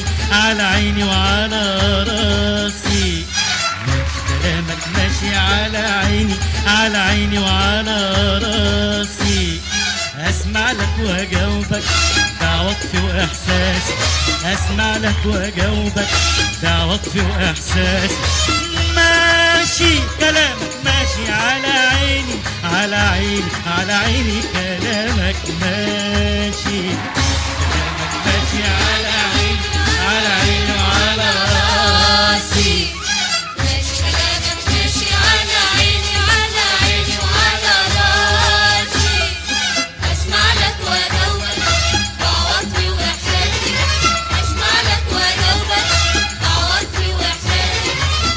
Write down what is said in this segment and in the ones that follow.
عيني على عيني وعلى راسي ماشي كلامك ماشي على عيني على عيني وعلى راسي اسمع لك واجاوبك ده عطفي واحساسي اسمع لك واجاوبك ده عطفي واحساسي ماشي كلامك ماشي على عيني على عيني على عيني كلامك ماشي كلامك ماشي على عيني على عيني وعلى راسي ماشي كلامك ماشي على عيني على عيني وعلى راسي اسمع لك واجاوبك بعواطفي واحساسي اسمع لك واجاوبك بعواطفي واحساسي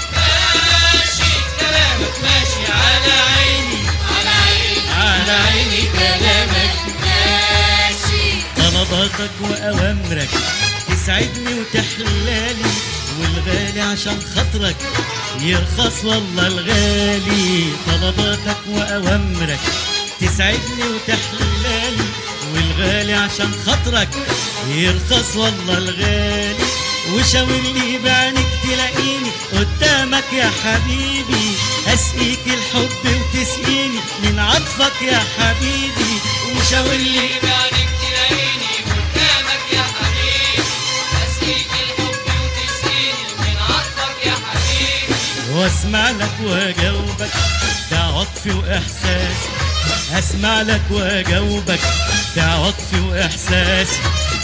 ماشي كلامك ماشي على عيني على عيني على عيني كلامك ماشي طلباتك وأوامرك تسعدني وتحلالي والغالي عشان خاطرك يرخص والله الغالي طلباتك وأوامرك تسعدني وتحلالي والغالي عشان خاطرك يرخص والله الغالي وشاور لي بعينك تلاقيني قدامك يا حبيبي اسقيك الحب وتسقيني من عطفك يا حبيبي وشاور لي بعدك تلاقيني قدامك يا حبيبي اسقيك الحب وتسقيني من عطفك يا حبيبي واسمع لك واجاوبك ده عطفي واحساسي اسمع لك واجاوبك ده عطفي واحساسي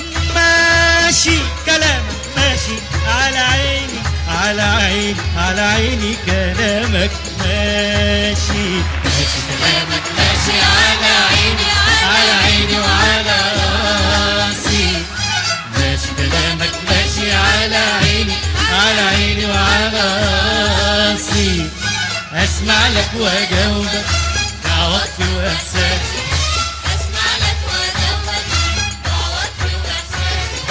ماشي كلامك ماشي على عيني على عيني على عيني كلامك ماشي ماشي كلامك ماشي على عيني على عيني وعلى راسي ماشي كلامك ماشي على عيني على عيني وعلى راسي اسمع لك واجاوبك ده عطفي واحساسي اسمع لك واجاوبك بعواطفي واحساسي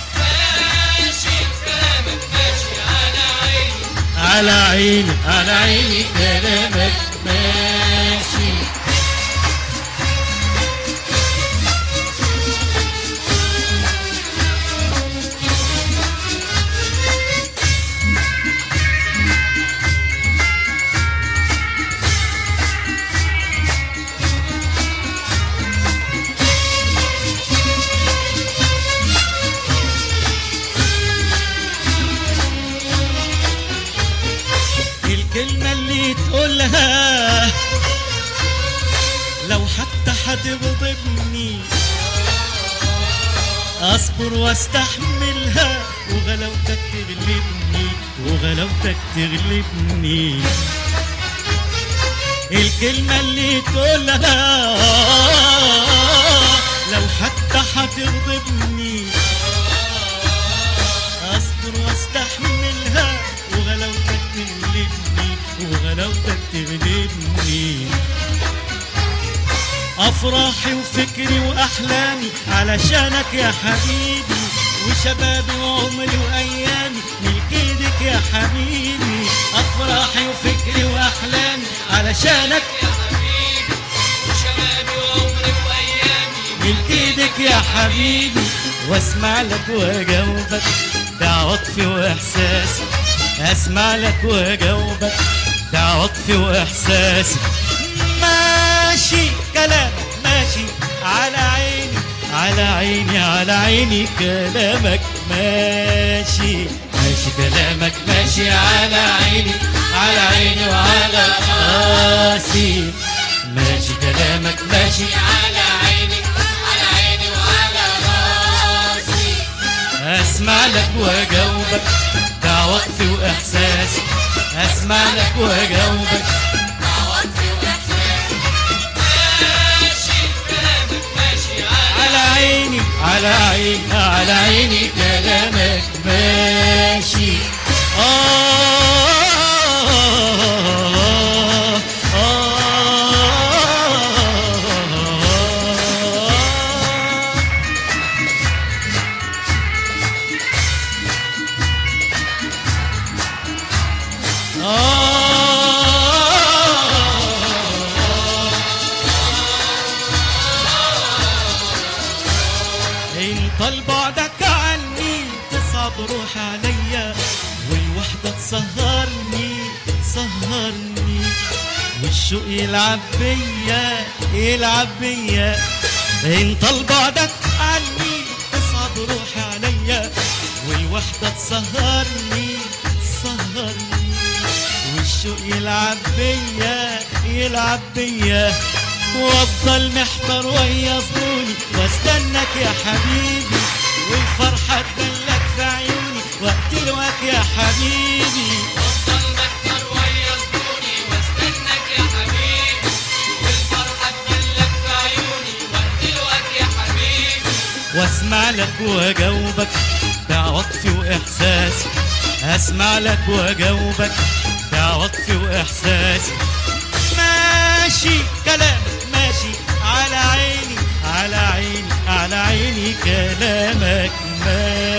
ماشي كلامك ماشي على عيني على عيني على عيني كلامك ماشي الكلمة اللي تقولها لو حتى هتغضبني اصبر واستحملها وغلاوتك تغلبني وغلاوتك تغلبني الكلمة اللي تقولها لو حتى هتغضبني اصبر واستحملها وغلاوتك تغلبني وغلاوتك تغلبني افراحي وفكري واحلامي علشانك يا حبيبي وشبابي وعمري وايامي ملك ايدك يا حبيبي افراحي وفكري واحلامي علشانك يا حبيبي وشبابي وعمري وايامي ملك ايدك يا حبيبي واسمع لك واجاوبك ده عطفي واحساسي اسمع لك واجاوبك ده عطفي واحساسي ماشي كلامك ماشي على عيني على عيني على عيني كلامك ماشي ماشي كلامك ماشي على عيني على عيني وعلى راسي ماشي كلامك ماشي على عيني على عيني وعلى راسي اسمع لك واجاوبك ده عطفي واحساسي اسمع لك واجاوبك بعواطفي واحساسي ماشي كلامك ماشي على على عيني على عيني على عيني كلامك ماشي آه آه انت لبعدك عني روحي عليا والوحدة تسهرني تسهرني والشوق يلعب بيا يلعب بيا انت لبعدك عني تصعب روحي عليا والوحدة تسهرني تسهرني والشوق يلعب بيا يلعب بيا وافضل محتار ويا ظنوني واستناك يا حبيبي والفرحة تدلك في عيوني وقت الوقت يا حبيبي افضل محتار ويا صدوني واستناك يا حبيبي والفرحة تدلك في عيوني وقت الوقت يا حبيبي واسمع لك واجاوبك بعواطفي واحساسي اسمع لك واجاوبك بعواطفي واحساسي ماشي كلامك ماشي على عيني على عيني على عيني كلامك ماشي